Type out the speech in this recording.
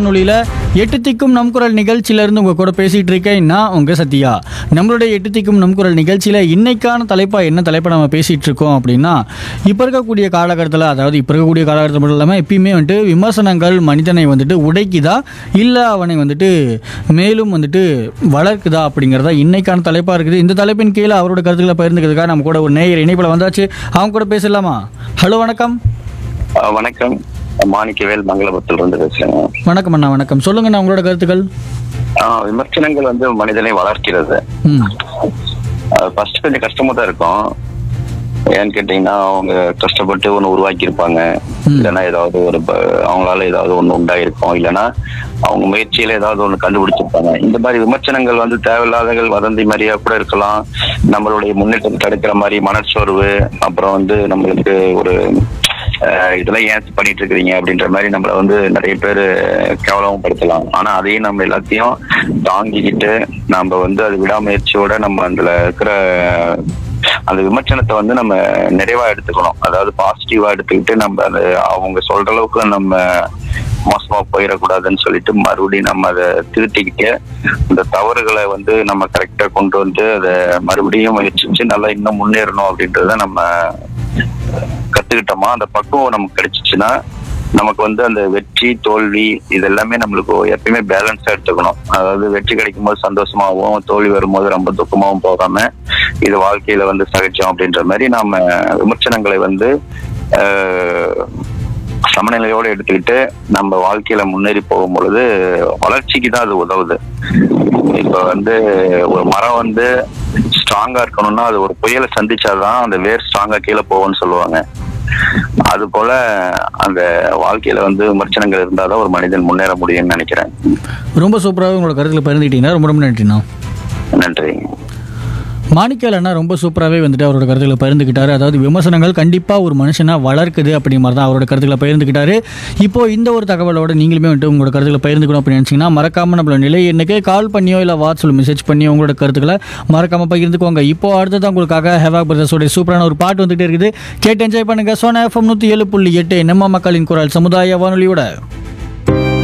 வானொலியில் எட்டு திக்கும் நம் குரல் நிகழ்ச்சியிலேருந்து உங்கள் கூட பேசிகிட்டு இருக்கேன் நான் உங்கள் சத்யா நம்மளுடைய எட்டு திக்கும் நம் குரல் நிகழ்ச்சியில் இன்னைக்கான தலைப்பாக என்ன தலைப்பை நம்ம பேசிகிட்டு இருக்கோம் அப்படின்னா இப்போ இருக்கக்கூடிய காலகட்டத்தில் அதாவது இப்போ இருக்கக்கூடிய காலகட்டத்தில் மட்டும் இல்லாமல் எப்பயுமே வந்துட்டு விமர்சனங்கள் மனிதனை வந்துட்டு உடைக்குதா இல்லை அவனை வந்துட்டு மேலும் வந்துட்டு வளர்க்குதா அப்படிங்கிறதா இன்னைக்கான தலைப்பாக இருக்குது இந்த தலைப்பின் கீழே அவரோட கருத்துக்களை பகிர்ந்துக்கிறதுக்காக நம்ம கூட ஒரு நேயர் இணைப்பில் வந்தாச்சு அவங்க கூட பேசலாமா ஹலோ வணக்கம் ஆ, வணக்கம் மாணிக்கவேல் மங்களபுரத்துல இருந்து பேசுறேங்க வணக்கம் அண்ணா வணக்கம் சொல்லுங்கண்ணா உங்களோட கருத்துக்கள் ஆ, விமர்சனங்கள் வந்து மனிதனை வளர்க்கிறது ம் ஃபர்ஸ்ட் கொஞ்சம் கஷ்டமா தான் இருக்கும் ஏன்னு கேட்டீங்கன்னா அவங்க கஷ்டப்பட்டு ஒன்று உருவாக்கி இருப்பாங்க ம். இல்லைன்னா ஏதாவது ஒரு ப- அவங்களால ஏதாவது ஒன்று உண்டாயிருக்கும் இல்லைன்னா அவங்க முயற்சியில ஏதாவது ஒன்று கண்டுபிடிச்சிருப்பாங்க இந்த மாதிரி விமர்சனங்கள் வந்து தேவையில்லாதகள் வதந்தி மாதிரியா கூட இருக்கலாம் நம்மளுடைய முன்னேற்றம் தடுக்கிற மாதிரி மனச்சோர்வு அப்புறம் வந்து நம்மளுக்கு ஒரு அஹ், இதெல்லாம் ஏன் பண்ணிட்டு இருக்கிறீங்க அப்படின்ற மாதிரி நம்மள வந்து நிறைய பேர் கேவலமும் படுத்தலாம் ஆனா அதையும் நம்ம எல்லாத்தையும் தாங்கிக்கிட்டு நம்ம வந்து அது விடாமுயற்சியோட நம்ம அதுல இருக்கிற அந்த விமர்சனத்தை வந்து நம்ம நிறைவா எடுத்துக்கணும் அதாவது பாசிட்டிவா எடுத்துக்கிட்டு நம்ம அது அவங்க சொல்ற அளவுக்கு நம்ம மோசமா போயிடக்கூடாதுன்னு சொல்லிட்டு மறுபடியும் நம்ம அதை திருத்திக்கிட்டு இந்த தவறுகளை வந்து நம்ம கரெக்டா கொண்டு வந்து அதை மறுபடியும் முயற்சிச்சு நல்லா இன்னும் முன்னேறணும் அப்படின்றத நம்ம கத்துக்கிட்டோமா அந்த பக்குவம் நமக்கு கிடைச்சிச்சுன்னா நமக்கு வந்து அந்த வெற்றி தோல்வி இது எல்லாமே நம்மளுக்கு எப்பயுமே பேலன்ஸா எடுத்துக்கணும் அதாவது வெற்றி கிடைக்கும் போது சந்தோஷமாகவும் தோல்வி வரும்போது ரொம்ப துக்கமாகவும் போகாம இது வாழ்க்கையில வந்து சகஜம் அப்படின்ற மாதிரி நாம விமர்சனங்களை வந்து ஆஹ், சமநிலையோட எடுத்துக்கிட்டு நம்ம வாழ்க்கையில முன்னேறி போகும் பொழுது வளர்ச்சிக்கு தான் அது உதவுது இப்ப வந்து ஒரு மரம் வந்து ஸ்ட்ராங்கா இருக்கணும்னா அது ஒரு புயலை சந்திச்சாதான் அந்த வேர் ஸ்ட்ராங்கா கீழே போகும்னு சொல்லுவாங்க அது போல அந்த வாழ்க்கையில வந்து விமர்சனங்கள் இருந்தாதான் ஒரு மனிதன் முன்னேற முடியும்னு நினைக்கிறேன் ரொம்ப சூப்பராகவே உங்களோட கருத்துக்களை பகிர்ந்துக்கிட்டீங்கன்னா ரொம்ப ரொம்ப நன்றிண்ணா நன்றி மாணிக்கல் அண்ணா ரொம்ப சூப்பராகவே வந்துட்டு அவரோட கருத்துக்களை பகிர்ந்துக்கிட்டாரு அதாவது விமர்சனங்கள் கண்டிப்பாக ஒரு மனுஷனை வளர்க்குது அப்படிங்கிற மாதிரி தான் அவரோட கருத்துக்களை பகிர்ந்துக்கிட்டாரு இப்போ இந்த ஒரு தகவலோட நீங்களுமே வந்துட்டு உங்களோட கருத்துக்களை பகிர்ந்துக்கணும் அப்படின்னு நினச்சிங்கன்னா மறக்காம நம்மளோட நிலை எண்ணுக்கு கால் பண்ணியோ இல்லை வாட்ஸ்அப்பில் மெசேஜ் பண்ணியோ உங்களோட கருத்துக்களை மறக்காம பகிர்ந்துக்கோங்க இப்போ அடுத்ததான் உங்களுக்காக ஹெவா பிரதர்ஸோட சூப்பரான ஒரு பாட்டு வந்துகிட்டே இருக்குது கேட்டு என்ஜாய் பண்ணுங்க சோனா எஃப்எம் நூற்றி ஏழு புள்ளி எட்டு நம்ம மக்களின் குரல் சமுதாய வானொலியோட